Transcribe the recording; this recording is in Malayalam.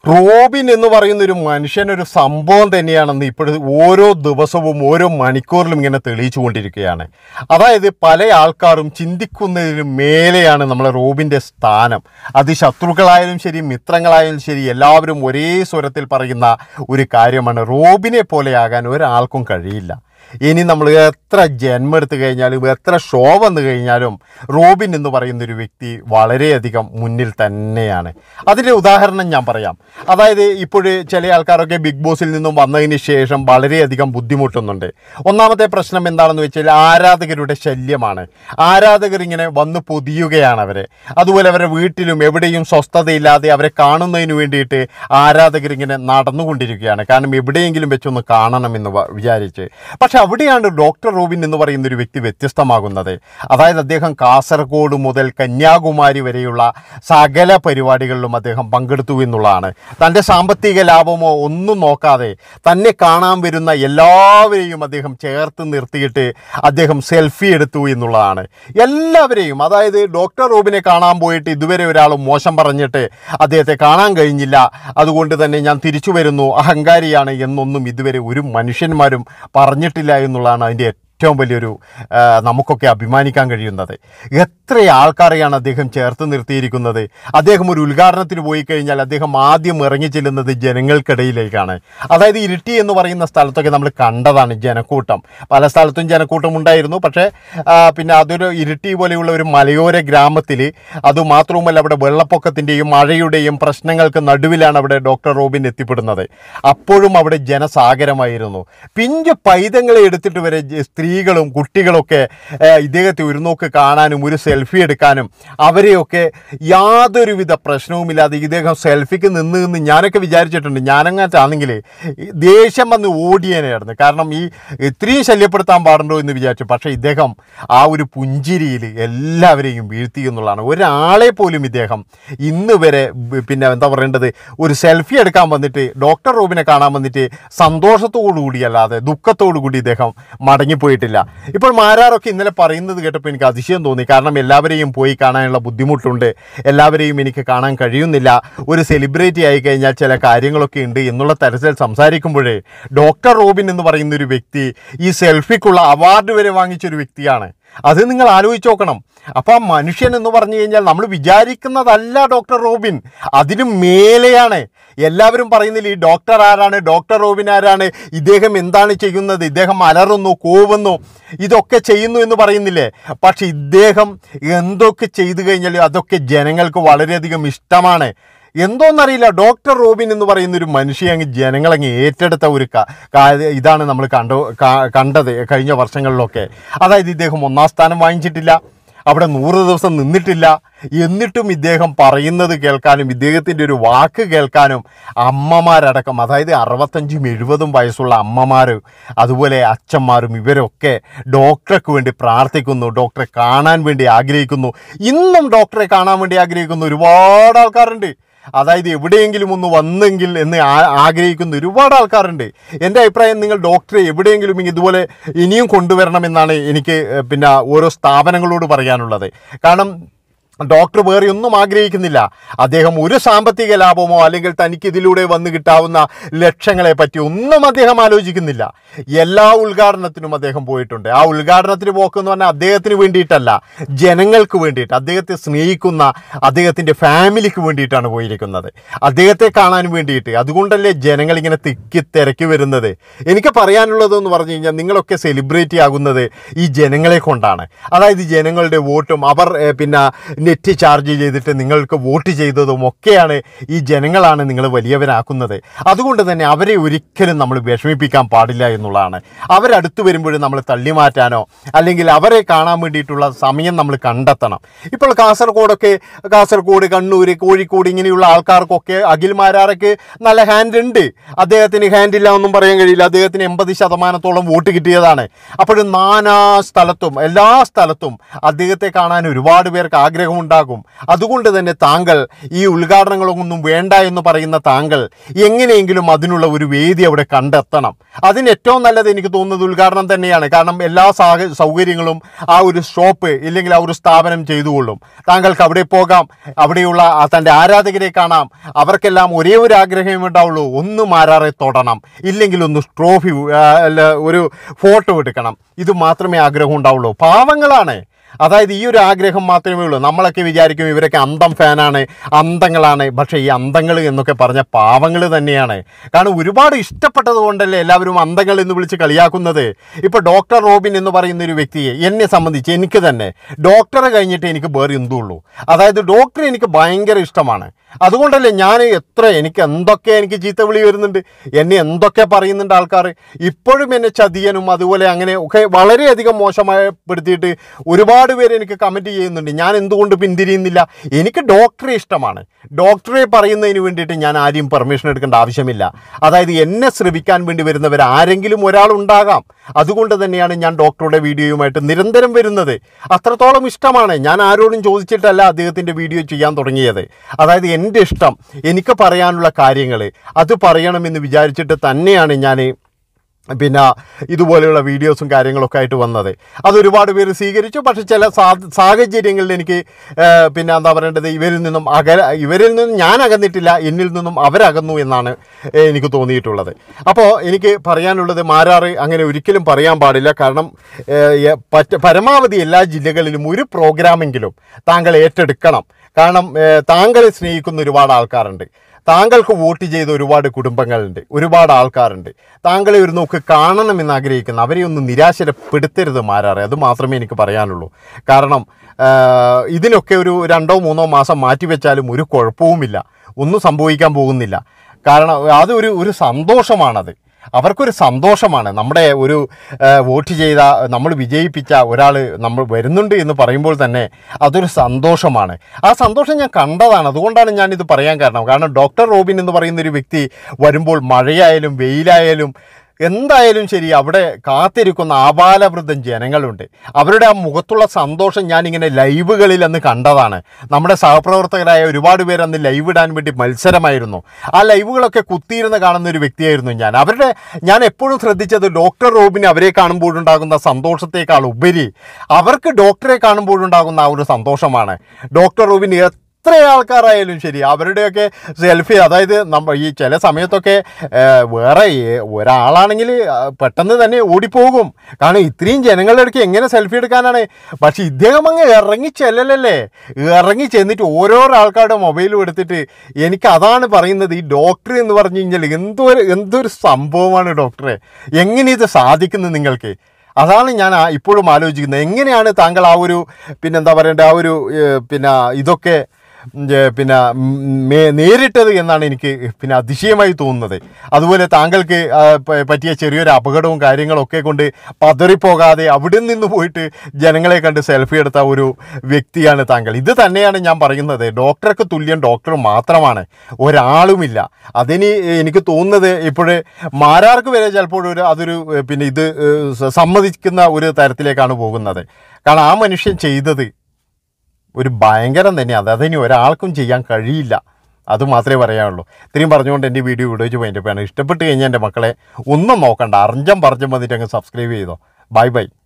റോബിൻ എന്ന് പറയുന്ന ഒരു മനുഷ്യൻ ഒരു സംഭവം തന്നെയാണെന്ന് ഇപ്പോഴും ഓരോ ദിവസവും ഓരോ മണിക്കൂറിലും ഇങ്ങനെ തെളിയിച്ചു കൊണ്ടിരിക്കുകയാണ് അതായത് പല ആൾക്കാരും ചിന്തിക്കുന്നതിന് മേലെയാണ് നമ്മളെ റോബിൻ്റെ സ്ഥാനം അത് ശത്രുക്കളായാലും ശരി മിത്രങ്ങളായാലും ശരി എല്ലാവരും ഒരേ സ്വരത്തിൽ പറയുന്ന ഒരു കാര്യമാണ് റോബിനെ പോലെയാകാൻ ഒരാൾക്കും കഴിയില്ല ഇനി നമ്മൾ എത്ര ജന്മം എടുത്തു കഴിഞ്ഞാലും എത്ര ഷോ വന്നു കഴിഞ്ഞാലും റോബിൻ എന്ന് പറയുന്ന ഒരു വ്യക്തി വളരെയധികം മുന്നിൽ തന്നെയാണ് അതിൻ്റെ ഉദാഹരണം ഞാൻ പറയാം അതായത് ഇപ്പോൾ ചില ആൾക്കാരൊക്കെ ബിഗ് ബോസിൽ നിന്നും വന്നതിന് ശേഷം വളരെയധികം ബുദ്ധിമുട്ടുന്നുണ്ട് ഒന്നാമത്തെ പ്രശ്നം എന്താണെന്ന് വെച്ചാൽ ആരാധകരുടെ ശല്യമാണ് ആരാധകർ ഇങ്ങനെ വന്ന് പൊതിയുകയാണ് അവരെ അതുപോലെ അവരുടെ വീട്ടിലും എവിടെയും സ്വസ്ഥതയില്ലാതെ അവരെ കാണുന്നതിന് വേണ്ടിയിട്ട് ആരാധകർ ഇങ്ങനെ നടന്നുകൊണ്ടിരിക്കുകയാണ് കാരണം എവിടെയെങ്കിലും വെച്ചൊന്ന് കാണണമെന്ന് വ- വിചാരിച്ച് പക്ഷെ അവിടെയാണ് ഡോക്ടർ റോബിൻ എന്ന് പറയുന്ന ഒരു വ്യക്തി വ്യത്യസ്തമാകുന്നത് അതായത് അദ്ദേഹം കാസർഗോഡ് മുതൽ കന്യാകുമാരി വരെയുള്ള സകല പരിപാടികളിലും അദ്ദേഹം പങ്കെടുത്തു എന്നുള്ളതാണ് തൻ്റെ സാമ്പത്തിക ലാഭമോ ഒന്നും നോക്കാതെ തന്നെ കാണാൻ വരുന്ന എല്ലാവരെയും അദ്ദേഹം ചേർത്ത് നിർത്തിയിട്ട് അദ്ദേഹം സെൽഫി എടുത്തു എന്നുള്ളതാണ് എല്ലാവരെയും അതായത് ഡോക്ടർ റോബിനെ കാണാൻ പോയിട്ട് ഇതുവരെ ഒരാൾ മോശം പറഞ്ഞിട്ട് അദ്ദേഹത്തെ കാണാൻ കഴിഞ്ഞില്ല അതുകൊണ്ട് തന്നെ ഞാൻ തിരിച്ചു വരുന്നു അഹങ്കാരിയാണ് എന്നൊന്നും ഇതുവരെ ഒരു മനുഷ്യന്മാരും പറഞ്ഞിട്ടില്ല എന്നുള്ളതാണ് അതിൻ്റെ ഏറ്റവും വലിയൊരു ആ, നമുക്കൊക്കെ അഭിമാനിക്കാൻ കഴിയുന്നത് എത്ര ആൾക്കാരെയാണ് അദ്ദേഹം ചേർത്ത് നിർത്തിയിരിക്കുന്നത് അദ്ദേഹം ഒരു ഉദ്ഘാടനത്തിന് പോയി കഴിഞ്ഞാൽ അദ്ദേഹം ആദ്യം ഇറങ്ങി ചെല്ലുന്നത് ജനങ്ങൾക്കിടയിലേക്കാണ് അതായത് ഇരിട്ടി എന്ന് പറയുന്ന സ്ഥലത്തൊക്കെ നമ്മൾ കണ്ടതാണ് ജനക്കൂട്ടം പല സ്ഥലത്തും ജനക്കൂട്ടം ഉണ്ടായിരുന്നു പക്ഷേ ആ, പിന്നെ അതൊരു ഇരിട്ടി പോലെയുള്ള ഒരു മലയോര ഗ്രാമത്തിൽ അതുമാത്രവുമല്ല അവിടെ വെള്ളപ്പൊക്കത്തിൻ്റെയും മഴയുടെയും പ്രശ്നങ്ങൾക്ക് നടുവിലാണ് അവിടെ ഡോക്ടർ റോബിൻ എത്തിപ്പെടുന്നത് അപ്പോഴും അവിടെ ജനസാഗരമായിരുന്നു പിഞ്ചു പൈതങ്ങളെ എടുത്തിട്ട് വരെ ജ- സ്ത്രീകളും കുട്ടികളൊക്കെ ഏ, ഇദ്ദേഹത്തെ ഒരു നോക്ക് കാണാനും ഒരു സെൽഫി എടുക്കാനും അവരെയൊക്കെ യാതൊരുവിധ പ്രശ്നവുമില്ലാതെ ഇദ്ദേഹം സെൽഫിക്ക് നിന്ന് നിന്ന് ഞാനൊക്കെ വിചാരിച്ചിട്ടുണ്ട് ഞാനങ്ങാറ്റാണെങ്കിൽ ദേഷ്യം വന്ന് ഓടിയേനായിരുന്നു കാരണം ഈ ഇത്രയും ശല്യപ്പെടുത്താൻ പാടുണ്ടോ എന്ന് വിചാരിച്ചു പക്ഷേ ഇദ്ദേഹം ആ ഒരു പുഞ്ചിരിയിൽ എല്ലാവരെയും വീഴ്ത്തി എന്നുള്ളതാണ് ഒരാളെ പോലും ഇദ്ദേഹം ഇന്ന് വരെ ബ- പിന്നെ എന്താ പറയേണ്ടത് ഒരു സെൽഫി എടുക്കാൻ വന്നിട്ട് ഡോക്ടർ റോബിനെ കാണാൻ വന്നിട്ട് സന്തോഷത്തോടു കൂടിയല്ലാതെ ദുഃഖത്തോടു കൂടി ഇദ്ദേഹം മടങ്ങിപ്പോയിട്ടില്ല ഇപ്പോൾ മാരാറൊക്കെ ഇന്നലെ പറയുന്നത് കേട്ടപ്പോൾ എനിക്ക് അതിശയം തോന്നി കാരണം എല്ലാവരെയും പോയി കാണാനുള്ള ബുദ്ധിമുട്ടുണ്ട് എല്ലാവരെയും എനിക്ക് കാണാൻ കഴിയുന്നില്ല ഒരു സെലിബ്രിറ്റി ആയി കഴിഞ്ഞാൽ ചില കാര്യങ്ങളൊക്കെ ഉണ്ട് എന്നുള്ള തരത്തിൽ സംസാരിക്കുമ്പോഴേ ഡോക്ടർ റോബിൻ എന്ന് പറയുന്ന ഒരു വ്യക്തി ഈ സെൽഫിക്കുള്ള അവാർഡ് വരെ വാങ്ങിച്ചൊരു വ്യക്തിയാണ് അത് നിങ്ങൾ ആലോചിച്ച് നോക്കണം അപ്പോൾ ആ മനുഷ്യൻ എന്ന് പറഞ്ഞു കഴിഞ്ഞാൽ നമ്മൾ വിചാരിക്കുന്നതല്ല ഡോക്ടർ റോബിൻ അതിനും മേലെയാണ് എല്ലാവരും പറയുന്നില്ല ഈ ഡോക്ടർ ആരാണ് ഡോക്ടർ റോബിൻ ആരാണ് ഇദ്ദേഹം എന്താണ് ചെയ്യുന്നത് ഇദ്ദേഹം അലറുന്നു കൂവുന്നു ഇതൊക്കെ ചെയ്യുന്നു എന്ന് പറയുന്നില്ലേ പക്ഷെ ഇദ്ദേഹം എന്തൊക്കെ ചെയ്തു കഴിഞ്ഞാൽ അതൊക്കെ ജനങ്ങൾക്ക് വളരെയധികം ഇഷ്ടമാണ് എന്തോന്നറിയില്ല ഡോക്ടർ റോബിൻ എന്ന് പറയുന്ന ഒരു മനുഷ്യ അങ്ങ് ജനങ്ങളങ്ങ് ഏറ്റെടുത്ത ഒരു ക- കാ- ഇതാണ് നമ്മൾ കണ്ടു കാ- കണ്ടത് കഴിഞ്ഞ വർഷങ്ങളിലൊക്കെ അതായത് ഇദ്ദേഹം ഒന്നാം സ്ഥാനം വാങ്ങിച്ചിട്ടില്ല അവിടെ നൂറ് ദിവസം നിന്നിട്ടില്ല എന്നിട്ടും ഇദ്ദേഹം പറയുന്നത് കേൾക്കാനും ഇദ്ദേഹത്തിൻ്റെ ഒരു വാക്ക് കേൾക്കാനും അമ്മമാരടക്കം അതായത് അറുപത്തഞ്ചും എഴുപതും വയസ്സുള്ള അമ്മമാർ അതുപോലെ അച്ഛന്മാരും ഇവരൊക്കെ ഡോക്ടർക്ക് വേണ്ടി പ്രാർത്ഥിക്കുന്നു ഡോക്ടറെ കാണാൻ വേണ്ടി ആഗ്രഹിക്കുന്നു ഇന്നും ഡോക്ടറെ കാണാൻ വേണ്ടി ആഗ്രഹിക്കുന്ന ഒരുപാട് ആൾക്കാരുണ്ട് അതായത് എവിടെയെങ്കിലും ഒന്ന് വന്നെങ്കിൽ എന്ന് ആ- ആഗ്രഹിക്കുന്ന ഒരുപാട് ആൾക്കാരുണ്ട് എൻ്റെ അഭിപ്രായം നിങ്ങൾ ഡോക്ടറെ എവിടെയെങ്കിലും ഇതുപോലെ ഇനിയും കൊണ്ടുവരണമെന്നാണ് എനിക്ക് ഏഹ്, പിന്നെ ഓരോ സ്ഥാപനങ്ങളോട് പറയാനുള്ളത് കാരണം ഡോക്ടർ വേറെ ഒന്നും ആഗ്രഹിക്കുന്നില്ല അദ്ദേഹം ഒരു സാമ്പത്തിക ലാഭമോ അല്ലെങ്കിൽ തനിക്ക് ഇതിലൂടെ വന്നു കിട്ടാവുന്ന ലക്ഷ്യങ്ങളെ പറ്റി ഒന്നും അദ്ദേഹം ആലോചിക്കുന്നില്ല എല്ലാ ഉദ്ഘാടനത്തിനും അദ്ദേഹം പോയിട്ടുണ്ട് ആ ഉദ്ഘാടനത്തിന് പോക്കെന്ന് പറഞ്ഞാൽ അദ്ദേഹത്തിന് വേണ്ടിയിട്ടല്ല ജനങ്ങൾക്ക് വേണ്ടിയിട്ട് അദ്ദേഹത്തെ സ്നേഹിക്കുന്ന അദ്ദേഹത്തിൻ്റെ ഫാമിലിക്ക് വേണ്ടിയിട്ടാണ് പോയിരിക്കുന്നത് അദ്ദേഹത്തെ കാണാൻ വേണ്ടിയിട്ട് അതുകൊണ്ടല്ലേ ജനങ്ങൾ ഇങ്ങനെ തിക്കി തിരക്കി വരുന്നത് എനിക്ക് പറയാനുള്ളതെന്ന് പറഞ്ഞു കഴിഞ്ഞാൽ നിങ്ങളൊക്കെ സെലിബ്രിറ്റി ആകുന്നത് ഈ ജനങ്ങളെ കൊണ്ടാണ് അതായത് ജനങ്ങളുടെ വോട്ടും അവർ ഏഹ്, പിന്നെ നെറ്റ് ചാർജ് ചെയ്തിട്ട് നിങ്ങൾക്ക് വോട്ട് ചെയ്തതും ഒക്കെയാണ് ഈ ജനങ്ങളാണ് നിങ്ങൾ വലിയവരാക്കുന്നത് അതുകൊണ്ട് തന്നെ അവരെ ഒരിക്കലും നമ്മൾ വിഷമിപ്പിക്കാൻ പാടില്ല എന്നുള്ളതാണ് അവരടുത്ത് വരുമ്പോഴും നമ്മൾ തള്ളി മാറ്റാനോ അല്ലെങ്കിൽ അവരെ കാണാൻ വേണ്ടിയിട്ടുള്ള സമയം നമ്മൾ കണ്ടെത്തണം ഇപ്പോൾ കാസർഗോഡൊക്കെ കാസർഗോഡ് കണ്ണൂർ കോഴിക്കോട് ഇങ്ങനെയുള്ള ആൾക്കാർക്കൊക്കെ അഖിൽ മാരാറയ്ക്ക് നല്ല ഹാൻഡ് ഉണ്ട് അദ്ദേഹത്തിന് ഹാൻഡ് ഇല്ല എന്നും പറയാൻ കഴിയില്ല അദ്ദേഹത്തിന് എൺപത് ശതമാനത്തോളം വോട്ട് കിട്ടിയതാണ് അപ്പോഴും നാനാ സ്ഥലത്തും എല്ലാ സ്ഥലത്തും അദ്ദേഹത്തെ കാണാൻ ഒരുപാട് പേർക്ക് ആഗ്രഹം ഉണ്ടാകും അതുകൊണ്ട് തന്നെ താങ്കൾ ഈ ഉദ്ഘാടനങ്ങളൊന്നും വേണ്ട എന്ന് പറയുന്ന താങ്കൾ എങ്ങനെയെങ്കിലും അതിനുള്ള ഒരു വേദി അവിടെ കണ്ടെത്തണം അതിന് ഏറ്റവും നല്ലത് എനിക്ക് തോന്നുന്നത് ഉദ്ഘാടനം തന്നെയാണ് കാരണം എല്ലാ സാഹ സൗകര്യങ്ങളും ആ ഒരു ഷോപ്പ് ഇല്ലെങ്കിൽ ആ ഒരു സ്ഥാപനം ചെയ്തുകൊള്ളും താങ്കൾക്ക് അവിടെ പോകാം അവിടെയുള്ള ആ തൻ്റെ ആരാധകരെ കാണാം അവർക്കെല്ലാം ഒരേ ഒരു ആഗ്രഹമേ ഉണ്ടാവുള്ളൂ ഒന്ന് മാരാറെ തൊടണം ഇല്ലെങ്കിൽ ഒന്ന് ട്രോഫി അല്ല ഒരു ഫോട്ടോ എടുക്കണം ഇത് മാത്രമേ ആഗ്രഹം ഉണ്ടാവുള്ളൂ പാവങ്ങളാണ് അതായത് ഈ ഒരു ആഗ്രഹം മാത്രമേ ഉള്ളൂ നമ്മളൊക്കെ വിചാരിക്കും ഇവരൊക്കെ അന്തം ഫാനാണ് അന്തങ്ങളാണ് പക്ഷേ ഈ അന്തങ്ങൾ എന്നൊക്കെ പറഞ്ഞ പാവങ്ങൾ തന്നെയാണ് കാരണം ഒരുപാട് ഇഷ്ടപ്പെട്ടത് കൊണ്ടല്ലേ എല്ലാവരും അന്തങ്ങൾ എന്ന് വിളിച്ച് കളിയാക്കുന്നത് ഇപ്പോൾ ഡോക്ടർ റോബിൻ എന്ന് പറയുന്ന ഒരു വ്യക്തിയെ എന്നെ സംബന്ധിച്ച് എനിക്ക് തന്നെ ഡോക്ടറെ കഴിഞ്ഞിട്ട് എനിക്ക് വേറെ എന്തുള്ളൂ അതായത് ഡോക്ടർ എനിക്ക് ഭയങ്കര ഇഷ്ടമാണ് അതുകൊണ്ടല്ലേ ഞാൻ എത്ര എനിക്ക് എന്തൊക്കെ എനിക്ക് ചീത്ത വിളി വരുന്നുണ്ട് എന്നെ എന്തൊക്കെ പറയുന്നുണ്ട് ആൾക്കാർ ഇപ്പോഴും എന്നെ ചതിയനും അതുപോലെ അങ്ങനെ ഒക്കെ വളരെയധികം മോശമായപ്പെടുത്തിയിട്ട് ഒരുപാട് പേര് എനിക്ക് കമൻറ്റ് ചെയ്യുന്നുണ്ട് ഞാൻ എന്തുകൊണ്ട് പിന്തിരിയുന്നില്ല എനിക്ക് ഡോക്ടറെ ഇഷ്ടമാണ് ഡോക്ടറെ പറയുന്നതിന് വേണ്ടിയിട്ട് ഞാൻ ആരെയും പെർമിഷൻ എടുക്കേണ്ട ആവശ്യമില്ല അതായത് എന്നെ ശ്രമിക്കാൻ വേണ്ടി വരുന്നവർ ആരെങ്കിലും ഒരാളുണ്ടാകാം അതുകൊണ്ട് തന്നെയാണ് ഞാൻ ഡോക്ടറുടെ വീഡിയോയുമായിട്ട് നിരന്തരം വരുന്നത് അത്രത്തോളം ഇഷ്ടമാണ് ഞാൻ ആരോടും ചോദിച്ചിട്ടല്ല അദ്ദേഹത്തിൻ്റെ വീഡിയോ ചെയ്യാൻ തുടങ്ങിയത് അതായത് എൻ്റെ ഇഷ്ടം എനിക്ക് പറയാനുള്ള കാര്യങ്ങൾ അത് പറയണമെന്ന് വിചാരിച്ചിട്ട് തന്നെയാണ് ഞാൻ പിന്നെ ഇതുപോലെയുള്ള വീഡിയോസും കാര്യങ്ങളൊക്കെ ആയിട്ട് വന്നത് അത് ഒരുപാട് പേര് സ്വീകരിച്ചു പക്ഷെ ചില സാ- സാഹചര്യങ്ങളിൽ എനിക്ക് ആ, പിന്നെ എന്താ പറയേണ്ടത് ഇവരിൽ നിന്നും അകല ഇവരിൽ നിന്നും ഞാൻ അകന്നിട്ടില്ല എന്നിൽ നിന്നും അവരകന്നു എന്നാണ് എനിക്ക് തോന്നിയിട്ടുള്ളത് അപ്പോൾ എനിക്ക് പറയാനുള്ളത് മാരാറ് അങ്ങനെ ഒരിക്കലും പറയാൻ പാടില്ല കാരണം ഏ, എ- പറ്റ പരമാവധി എല്ലാ ജില്ലകളിലും ഒരു പ്രോഗ്രാമെങ്കിലും താങ്കൾ ഏറ്റെടുക്കണം കാരണം ഏ, താങ്കളെ സ്നേഹിക്കുന്ന ഒരുപാട് ആൾക്കാരുണ്ട് താങ്കൾക്ക് വോട്ട് ചെയ്ത ഒരുപാട് കുടുംബങ്ങളുണ്ട് ഒരുപാട് ആൾക്കാരുണ്ട് താങ്കളെ ഒരു നോക്ക് കാണണമെന്ന് ആഗ്രഹിക്കുന്ന അവരെ ഒന്ന് നിരാശപ്പെടുത്തരുത് മാറാറെ അത് മാത്രമേ എനിക്ക് പറയാനുള്ളൂ കാരണം ആ, ഇതിനൊക്കെ ഒരു രണ്ടോ മൂന്നോ മാസം മാറ്റിവെച്ചാലും ഒരു കുഴപ്പവുമില്ല ഒന്നും സംഭവിക്കാൻ പോകുന്നില്ല കാരണം അതൊരു ഒരു സന്തോഷമാണത് അവർക്കൊരു സന്തോഷമാണ് നമ്മുടെ ഒരു ആ, വോട്ട് ചെയ്ത നമ്മൾ വിജയിപ്പിച്ച ഒരാൾ നമ്മൾ വരുന്നുണ്ട് എന്ന് പറയുമ്പോൾ തന്നെ അതൊരു സന്തോഷമാണ് ആ സന്തോഷം ഞാൻ കണ്ടതാണ് അതുകൊണ്ടാണ് ഞാനിത് പറയാൻ കാരണം കാരണം ഡോക്ടർ റോബിൻ എന്ന് പറയുന്ന ഒരു വ്യക്തി വരുമ്പോൾ മഴയായാലും വെയിലായാലും എന്തായാലും ശരി അവിടെ കാത്തിരിക്കുന്ന ആബാലവൃദ്ധം ജനങ്ങളുണ്ട് അവരുടെ ആ മുഖത്തുള്ള സന്തോഷം ഞാനിങ്ങനെ ലൈവുകളിൽ അന്ന് കണ്ടതാണ് നമ്മുടെ സഹപ്രവർത്തകരായ ഒരുപാട് പേര് അന്ന് ലൈവ് ഇടാൻ വേണ്ടി മത്സരമായിരുന്നു ആ ലൈവുകളൊക്കെ കുത്തിയിരുന്ന് കാണുന്ന ഒരു വ്യക്തിയായിരുന്നു ഞാൻ അവരുടെ ഞാൻ എപ്പോഴും ശ്രദ്ധിച്ചത് ഡോക്ടർ റോബിന് അവരെ കാണുമ്പോഴുണ്ടാകുന്ന സന്തോഷത്തേക്കാൾ ഉപരി അവർക്ക് ഡോക്ടറെ കാണുമ്പോഴുണ്ടാകുന്ന ആ ഒരു സന്തോഷമാണ് ഡോക്ടർ റോബിന് എത്ര ആൾക്കാരായാലും ശരി അവരുടെയൊക്കെ സെൽഫി അതായത് നമ്മ ഈ ചില സമയത്തൊക്കെ ഏ, വേറെ ഏ- ഒരാളാണെങ്കിൽ ആ, പെട്ടെന്ന് തന്നെ ഓടിപ്പോകും കാരണം ഇത്രയും ജനങ്ങളുടെ അടുക്ക് എങ്ങനെ സെൽഫി എടുക്കാനാണ് പക്ഷെ ഇദ്ദേഹം അങ്ങ് ഇറങ്ങി ചെല്ലലല്ലേ ഇറങ്ങി ചെന്നിട്ട് ഓരോരോ ആൾക്കാരുടെ മൊബൈലും എടുത്തിട്ട് എനിക്ക് അതാണ് പറയുന്നത് ഈ ഡോക്ടർ എന്ന് പറഞ്ഞു കഴിഞ്ഞാൽ എന്തൊരു എന്തൊരു സംഭവമാണ് ഡോക്ടറെ എങ്ങനെ ഇത് സാധിക്കുന്നത് നിങ്ങൾക്ക് അതാണ് ഞാൻ ആ- ഇപ്പോഴും ആലോചിക്കുന്നത് എങ്ങനെയാണ് താങ്കൾ ആ ഒരു പിന്നെന്താ പറയണ്ടേ ആ ഒരു ഏഹ്, പിന്നെ ഇതൊക്കെ ഉം, ഏഹ്, പിന്നെ ഉം, മേ- നേരിട്ടത് എന്നാണ് എനിക്ക് പിന്നെ അതിശയമായി തോന്നുന്നത് അതുപോലെ താങ്കൾക്ക് ആ, പ- പറ്റിയ ചെറിയൊരു അപകടവും കാര്യങ്ങളൊക്കെ കൊണ്ട് പതറിപ്പോകാതെ അവിടെ നിന്ന് പോയിട്ട് ജനങ്ങളെ കണ്ട് സെൽഫി എടുത്ത ഒരു വ്യക്തിയാണ് താങ്കൾ ഇത് തന്നെയാണ് ഞാൻ പറയുന്നത് ഡോക്ടർക്ക് തുല്യം ഡോക്ടർ മാത്രമാണ് ഒരാളുമില്ല അതിന് എനിക്ക് തോന്നുന്നത് ഇപ്പോഴ് മാരാർക്ക് വരെ ചിലപ്പോൾ ഒരു അതൊരു ഏഹ്, പിന്നെ ഇത് ഏഹ്, സ- സമ്മതിക്കുന്ന ഒരു തരത്തിലേക്കാണ് പോകുന്നത് കാരണം ആ മനുഷ്യൻ ചെയ്തത് ഒരു ഭയങ്കരം തന്നെയാണ് അതിനി ഒരാൾക്കും ചെയ്യാൻ കഴിയില്ല അത് മാത്രമേ പറയാനുള്ളൂ ഇത്രയും പറഞ്ഞുകൊണ്ട് എൻ്റെ വീഡിയോ വീഡിയോ പോയിൻ്റ് ഇഷ്ടപ്പെട്ട് കഴിഞ്ഞാൽ എൻ്റെ മക്കളെ ഒന്നും നോക്കണ്ട അറിഞ്ഞം പറഞ്ഞം വന്നിട്ട് അങ്ങ് സബ്സ്ക്രൈബ് ചെയ്തോ ബൈ ബൈ